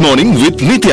morning with Nithya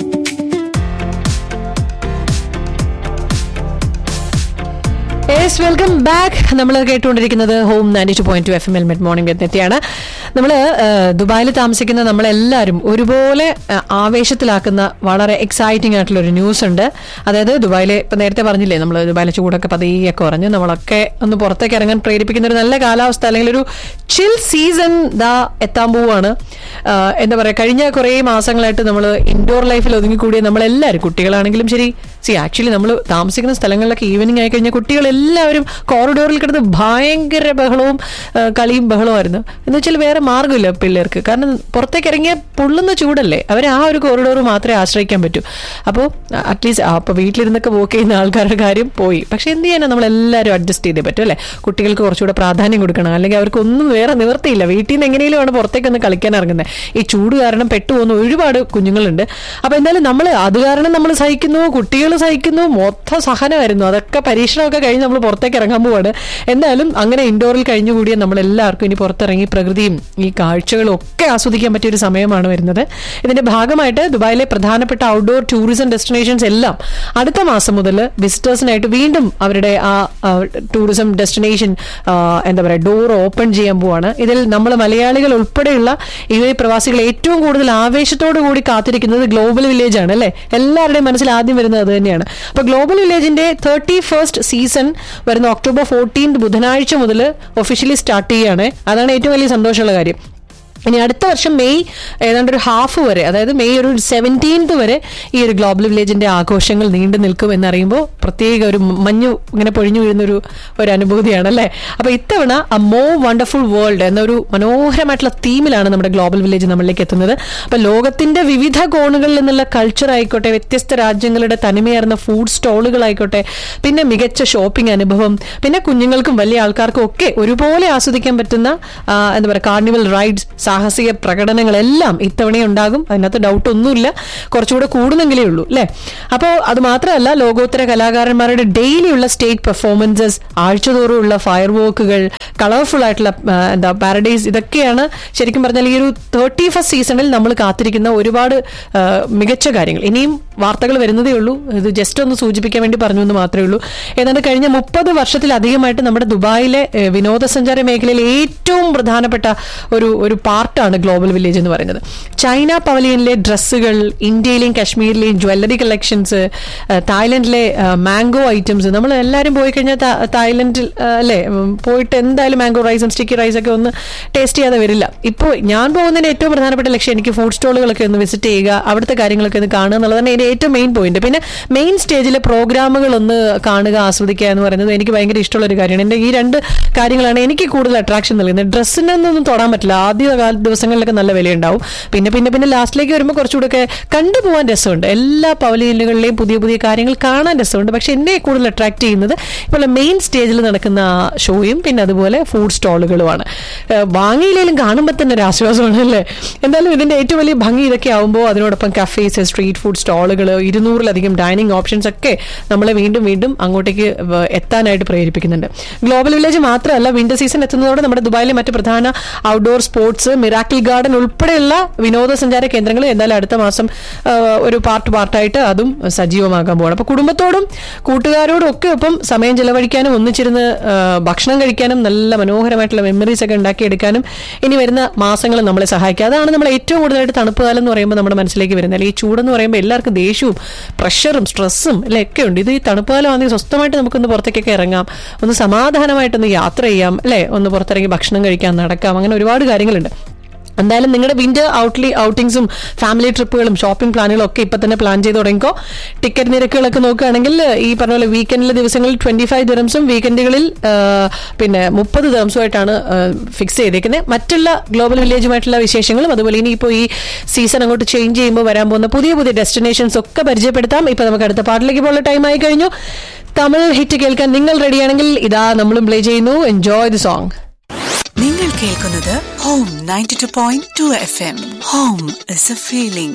yes welcome back നമ്മൾ കേട്ടുകൊണ്ടിരിക്കുന്നത് home ninety two point two F M എൽമെറ്റ് morning എത്തിയാണ് നമ്മൾ ദുബായിൽ താമസിക്കുന്ന നമ്മളെല്ലാവരും ഒരുപോലെ ആ, ആവേശത്തിലാക്കുന്ന വളരെ എക്സൈറ്റിംഗ് ആയിട്ടുള്ള ഒരു ന്യൂസ് ഉണ്ട് അതായത് ദുബായിലെ ഇപ്പം നേരത്തെ പറഞ്ഞില്ലേ നമ്മൾ ദുബായിലെ ചൂടൊക്കെ പതിയൊക്കെ കുറഞ്ഞു നമ്മളൊക്കെ ഒന്ന് പുറത്തേക്ക് ഇറങ്ങാൻ പ്രേരിപ്പിക്കുന്ന ഒരു നല്ല കാലാവസ്ഥ അല്ലെങ്കിൽ ഒരു ചിൽ സീസൺ ദാ എത്താൻ പോവുകയാണ് ആ, എന്താ പറയുക കഴിഞ്ഞ കുറേ മാസങ്ങളായിട്ട് നമ്മൾ ഇൻഡോർ ലൈഫിൽ ഒതുങ്ങിക്കൂടിയ നമ്മളെല്ലാവരും കുട്ടികളാണെങ്കിലും ശരി സി ആക്ച്വലി നമ്മൾ താമസിക്കുന്ന സ്ഥലങ്ങളിലൊക്കെ ഈവനിങ് ആയി കഴിഞ്ഞാൽ കുട്ടികളെല്ലാവരും കോറിഡോറിൽ കിടന്ന് ഭയങ്കര ബഹളവും ആ, കളിയും ബഹളമായിരുന്നു എന്ന് വെച്ചാൽ വേറെ മാർഗ്ഗമില്ല പിള്ളേർക്ക് കാരണം പുറത്തേക്ക് ഇറങ്ങിയ പൊള്ളുന്ന ചൂടല്ലേ അവർ ആ ഒരു കോറിഡോർ മാത്രമേ ആശ്രയിക്കാൻ പറ്റൂ അപ്പോൾ അറ്റ്ലീസ്റ്റ് അപ്പോൾ വീട്ടിലിരുന്നൊക്കെ വോക്ക് ചെയ്യുന്ന ആൾക്കാരുടെ കാര്യം പോയി പക്ഷെ എന്ത് ചെയ്യാനാണ് നമ്മളെല്ലാവരും അഡ്ജസ്റ്റ് ചെയ്തേ പറ്റും അല്ലേ കുട്ടികൾക്ക് കുറച്ചുകൂടെ പ്രാധാന്യം കൊടുക്കണം അല്ലെങ്കിൽ അവർക്ക് ഒന്നും വേറെ നിവർത്തിയില്ല വീട്ടിൽ നിന്ന് എങ്ങനെയും ആണ് പുറത്തേക്ക് ഒന്ന് കളിക്കാൻ ഇറങ്ങുന്നത് ഈ ചൂട് കാരണം പെട്ടുപോകുന്ന ഒരുപാട് കുഞ്ഞുങ്ങളുണ്ട് അപ്പൊ എന്തായാലും നമ്മൾ അത് കാരണം നമ്മൾ സഹിക്കുന്നു കുട്ടികൾ സഹിക്കുന്നു മൊത്തം സഹനമായിരുന്നു അതൊക്കെ പരീക്ഷണമൊക്കെ കഴിഞ്ഞ് നമ്മൾ പുറത്തേക്ക് ഇറങ്ങാൻ പോവാണ് എന്തായാലും അങ്ങനെ ഇൻഡോറിൽ കഴിഞ്ഞുകൂടിയ നമ്മളെല്ലാവർക്കും ഇനി പുറത്തിറങ്ങി പ്രകൃതിയും ഈ കാഴ്ചകളും ഒക്കെ ആസ്വദിക്കാൻ പറ്റിയ ഒരു സമയമാണ് വരുന്നത് ഇതിന്റെ ഭാഗമായിട്ട് ദുബായിലെ പ്രധാനപ്പെട്ട ഔട്ട്ഡോർ ടൂറിസം ഡെസ്റ്റിനേഷൻസ് എല്ലാം അടുത്ത മാസം മുതൽ വിസിറ്റേഴ്സിനായിട്ട് വീണ്ടും അവരുടെ ആ ടൂറിസം ഡെസ്റ്റിനേഷൻ എന്താ പറയുക ഡോർ ഓപ്പൺ ചെയ്യാൻ പോവാണ് ഇതിൽ നമ്മൾ മലയാളികൾ ഉൾപ്പെടെയുള്ള യു എ പ്രവാസികൾ ഏറ്റവും കൂടുതൽ ആവേശത്തോടു കൂടി കാത്തിരിക്കുന്നത് ഗ്ലോബൽ വില്ലേജ് ആണ് അല്ലെ എല്ലാവരുടെയും മനസ്സിൽ ആദ്യം വരുന്നത് അത് തന്നെയാണ് അപ്പൊ ഗ്ലോബൽ വില്ലേജിന്റെ തേർട്ടി ഫസ്റ്റ് സീസൺ വരുന്ന ഒക്ടോബർ ഫോർട്ടീൻ ബുധനാഴ്ച മുതൽ ഒഫീഷ്യലി സ്റ്റാർട്ട് ചെയ്യുകയാണ് അതാണ് ഏറ്റവും വലിയ സന്തോഷമുള്ള കാര്യം ഇനി അടുത്ത വർഷം മെയ് ഏതാണ്ട് ഒരു ഹാഫ് വരെ അതായത് മെയ് ഒരു സെവൻറ്റീൻത് വരെ ഈ ഒരു ഗ്ലോബൽ വില്ലേജിന്റെ ആഘോഷങ്ങൾ നീണ്ടു നിൽക്കും എന്നറിയുമ്പോൾ പ്രത്യേക ഒരു മഞ്ഞു ഇങ്ങനെ പൊഴിഞ്ഞു വീഴുന്ന ഒരു ഒരു അനുഭൂതിയാണ് അല്ലേ അപ്പൊ ഇത്തവണ അ മോ വണ്ടർഫുൾ വേൾഡ് എന്നൊരു മനോഹരമായിട്ടുള്ള തീമിലാണ് നമ്മുടെ ഗ്ലോബൽ വില്ലേജ് നമ്മളിലേക്ക് എത്തുന്നത് അപ്പൊ ലോകത്തിന്റെ വിവിധ കോണുകളിൽ നിന്നുള്ള കൾച്ചർ ആയിക്കോട്ടെ വ്യത്യസ്ത രാജ്യങ്ങളുടെ തനിമയാർന്ന ഫുഡ് സ്റ്റോളുകളായിക്കോട്ടെ പിന്നെ മികച്ച ഷോപ്പിംഗ് അനുഭവം പിന്നെ കുഞ്ഞുങ്ങൾക്കും വലിയ ആൾക്കാർക്കും ഒക്കെ ഒരുപോലെ ആസ്വദിക്കാൻ പറ്റുന്ന ആ, എന്താ പറയുക കാർണിവൽ റൈഡ്സ് സാഹസിക പ്രകടനങ്ങളെല്ലാം ഇത്തവണ ഉണ്ടാകും അതിനകത്ത് ഡൗട്ട് ഒന്നുമില്ല കുറച്ചുകൂടെ കൂടുന്നെങ്കിലേ ഉള്ളൂ അല്ലേ അപ്പോൾ അത് മാത്രമല്ല ലോകോത്തര കലാകാരന്മാരുടെ ഡെയിലി ഉള്ള സ്റ്റേജ് പെർഫോമൻസസ് ആഴ്ചതോറുമുള്ള ഫയർ വർക്കുകൾ കളർഫുൾ ആയിട്ടുള്ള ആ, എന്താ പാരഡൈസ് ഇതൊക്കെയാണ് ശരിക്കും പറഞ്ഞാൽ ഈ ഒരു തേർട്ടി ഫസ്റ്റ് സീസണിൽ നമ്മൾ കാത്തിരിക്കുന്ന ഒരുപാട് ആ, മികച്ച കാര്യങ്ങൾ ഇനിയും വാർത്തകൾ വരുന്നതേ ഉള്ളൂ ഇത് ജസ്റ്റ് ഒന്ന് സൂചിപ്പിക്കാൻ വേണ്ടി പറഞ്ഞു എന്ന് മാത്രമേ ഉള്ളൂ ഏതാണ്ട് കഴിഞ്ഞ മുപ്പത് വർഷത്തിലധികമായിട്ട് നമ്മുടെ ദുബായിലെ ഏ, വിനോദസഞ്ചാര മേഖലയിൽ ഏറ്റവും പ്രധാനപ്പെട്ട ഒരു ഒരു പാർട്ടാണ് ഗ്ലോബൽ വില്ലേജ് എന്ന് പറയുന്നത് ചൈന പവലിയനിലെ ഡ്രസ്സുകൾ ഇന്ത്യയിലെയും കാശ്മീരിലെയും ജ്വല്ലറി കളക്ഷൻസ് തായ്ലൻഡിലെ മാംഗോ ഐറ്റംസ് നമ്മൾ എല്ലാവരും പോയി കഴിഞ്ഞാൽ താ- തായ്ലൻഡിൽ ആ, അല്ലേ ഉം, പോയിട്ട് എന്തായാലും മാംഗോ റൈസും സ്റ്റിക്കി റൈസൊക്കെ ഒന്ന് ടേസ്റ്റ് ചെയ്യാതെ വരില്ല ഇപ്പോൾ ഞാൻ പോകുന്നതിന്റെ ഏറ്റവും പ്രധാനപ്പെട്ട ലക്ഷ്യം എനിക്ക് ഫുഡ് സ്റ്റോളുകളൊക്കെ ഒന്ന് വിസിറ്റ് ചെയ്യുക അവിടുത്തെ കാര്യങ്ങളൊക്കെ ഒന്ന് കാണുക എന്നുള്ളതാണ് എൻ്റെ ഏറ്റവും മെയിൻ പോയിന്റ് പിന്നെ മെയിൻ സ്റ്റേജിലെ പ്രോഗ്രാമുകൾ ഒന്ന് കാണുക ആസ്വദിക്കുക എന്ന് പറയുന്നത് എനിക്ക് ഭയങ്കര ഇഷ്ടമുള്ള ഒരു കാര്യമാണ് എൻ്റെ ഈ രണ്ട് കാര്യങ്ങളാണ് എനിക്ക് കൂടുതൽ അട്രാക്ഷൻ നൽകുന്നത് ഡ്രസ്സിനൊന്നും തൊടാൻ പറ്റില്ല ആദ്യ കാല ദിവസങ്ങളിലൊക്കെ നല്ല വിലയുണ്ടാവും പിന്നെ പിന്നെ പിന്നെ ലാസ്റ്റിലേക്ക് വരുമ്പോൾ കുറച്ചുകൂടെ കണ്ടുപോകാൻ രസമുണ്ട് എല്ലാ പവലിയനുകളിലെയും പുതിയ പുതിയ കാര്യങ്ങൾ കാണാൻ രസമുണ്ട് പക്ഷെ എന്നെ കൂടുതൽ അട്രാക്ട് ചെയ്യുന്നത് ഇപ്പോൾ മെയിൻ സ്റ്റേജിൽ നടക്കുന്ന ആ ഷോയും പിന്നെ അതുപോലെ ഫുഡ് സ്റ്റോളുകളുമാണ് ഏഹ് വാങ്ങിയില്ലെങ്കിലും കാണുമ്പോൾ തന്നെ ഒരു ആശ്വാസമാണ് അല്ലേ എന്തായാലും ഇതിന്റെ ഏറ്റവും വലിയ ഭംഗി ഇതൊക്കെ ആവുമ്പോൾ അതിനോടൊപ്പം കഫേസ് സ്ട്രീറ്റ് ഫുഡ് സ്റ്റോളുകൾ ഇരുന്നൂറിലധികം ഡൈനിങ് ഓപ്ഷൻസ് ഒക്കെ നമ്മളെ വീണ്ടും വീണ്ടും അങ്ങോട്ടേക്ക് വ- എത്താനായിട്ട് പ്രേരിപ്പിക്കുന്നുണ്ട് ഗ്ലോബൽ വില്ലേജ് മാത്രമല്ല വിന്റർ സീസൺ എത്തുന്നതോടെ നമ്മുടെ ദുബായിലെ മറ്റ് പ്രധാന ഔട്ട്ഡോർ സ്പോർട്സ് മിറാക്കിൾ ഗാർഡൻ ഉൾപ്പെടെയുള്ള വിനോദസഞ്ചാര കേന്ദ്രങ്ങൾ എന്തായാലും അടുത്ത മാസം ആ, ഒരു പാർട്ട് പാർട്ടായിട്ട് അതും സജീവമാകാൻ പോകണം അപ്പൊ കുടുംബത്തോടും കൂട്ടുകാരോടും ഒക്കെ ഒപ്പം സമയം ചെലവഴിക്കാനും ഒന്നിച്ചിരുന്ന് ആ, ഭക്ഷണം കഴിക്കാനും നല്ല മനോഹരമായിട്ടുള്ള മെമ്മറീസ് ഒക്കെ ഉണ്ടാക്കിയെടുക്കാനും ഇനി വരുന്ന മാസങ്ങൾ നമ്മളെ സഹായിക്കുക അതാണ് നമ്മൾ ഏറ്റവും കൂടുതലായിട്ട് തണുപ്പ് കാലം എന്ന് പറയുമ്പോൾ നമ്മുടെ മനസ്സിലേക്ക് വരുന്നത് അല്ലെങ്കിൽ ഈ ചൂടെന്ന് പറയുമ്പോൾ എല്ലാവർക്കും ദേഷ്യവും പ്രഷറും സ്ട്രെസ്സും അല്ലെ ഒക്കെ ഉണ്ട് ഇത് ഈ തണുപ്പ് കാലം ആണെങ്കിൽ സ്വസ്ഥമായിട്ട് നമുക്കൊന്ന് പുറത്തേക്കൊക്കെ ഇറങ്ങാം ഒന്ന് സമാധാനമായിട്ടൊന്ന് യാത്ര ചെയ്യാം അല്ലെ ഒന്ന് പുറത്തിറങ്ങി ഭക്ഷണം കഴിക്കാം നടക്കാം അങ്ങനെ ഒരുപാട് കാര്യങ്ങളുണ്ട് എന്തായാലും നിങ്ങളുടെ വിന്റർ ഔട്ട്ലി ഔട്ടിങ്സും ഫാമിലി ട്രിപ്പുകളും ഷോപ്പിംഗ് പ്ലാനുകളും ഒക്കെ ഇപ്പൊ തന്നെ പ്ലാൻ ചെയ്ത് തുടങ്ങിക്കോ ടിക്കറ്റ് നിരക്കുകളൊക്കെ നോക്കുകയാണെങ്കിൽ ഈ പറഞ്ഞ പോലെ വീക്കെൻഡിലെ ദിവസങ്ങളിൽ ട്വന്റി ഫൈവ് ദിറംസും വീക്കെൻഡുകളിൽ പിന്നെ മുപ്പത് ദിറംസുമായിട്ടാണ് ഫിക്സ് ചെയ്തേക്കുന്നത് മറ്റുള്ള ഗ്ലോബൽ വില്ലേജുമായിട്ടുള്ള വിശേഷങ്ങളും അതുപോലെ ഇനി ഇപ്പോൾ ഈ സീസൺ അങ്ങോട്ട് ചേഞ്ച് ചെയ്യുമ്പോൾ വരാൻ പോകുന്ന പുതിയ പുതിയ ഡെസ്റ്റിനേഷൻസ് ഒക്കെ പരിചയപ്പെടുത്താം ഇപ്പൊ നമുക്ക് അടുത്ത പാട്ടിലേക്ക് പോകുന്ന ടൈം ആയി കഴിഞ്ഞു തമിഴ് ഹിറ്റ് കേൾക്കാൻ നിങ്ങൾ റെഡിയാണെങ്കിൽ ഇതാ നമ്മളും പ്ലേ ചെയ്യുന്നു എൻജോയ് ദി സോങ് നിങ്ങൾ കേൾക്കുന്നത് home ninety two point two F M home is a feeling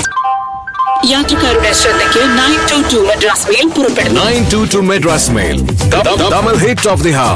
യാത്രക്കാരുടെ ശ്രദ്ധയ്ക്ക് nine two two Madras mail പുറപ്പെടുന്നു nine two two Madras mail Tamil hit of the ഹാർ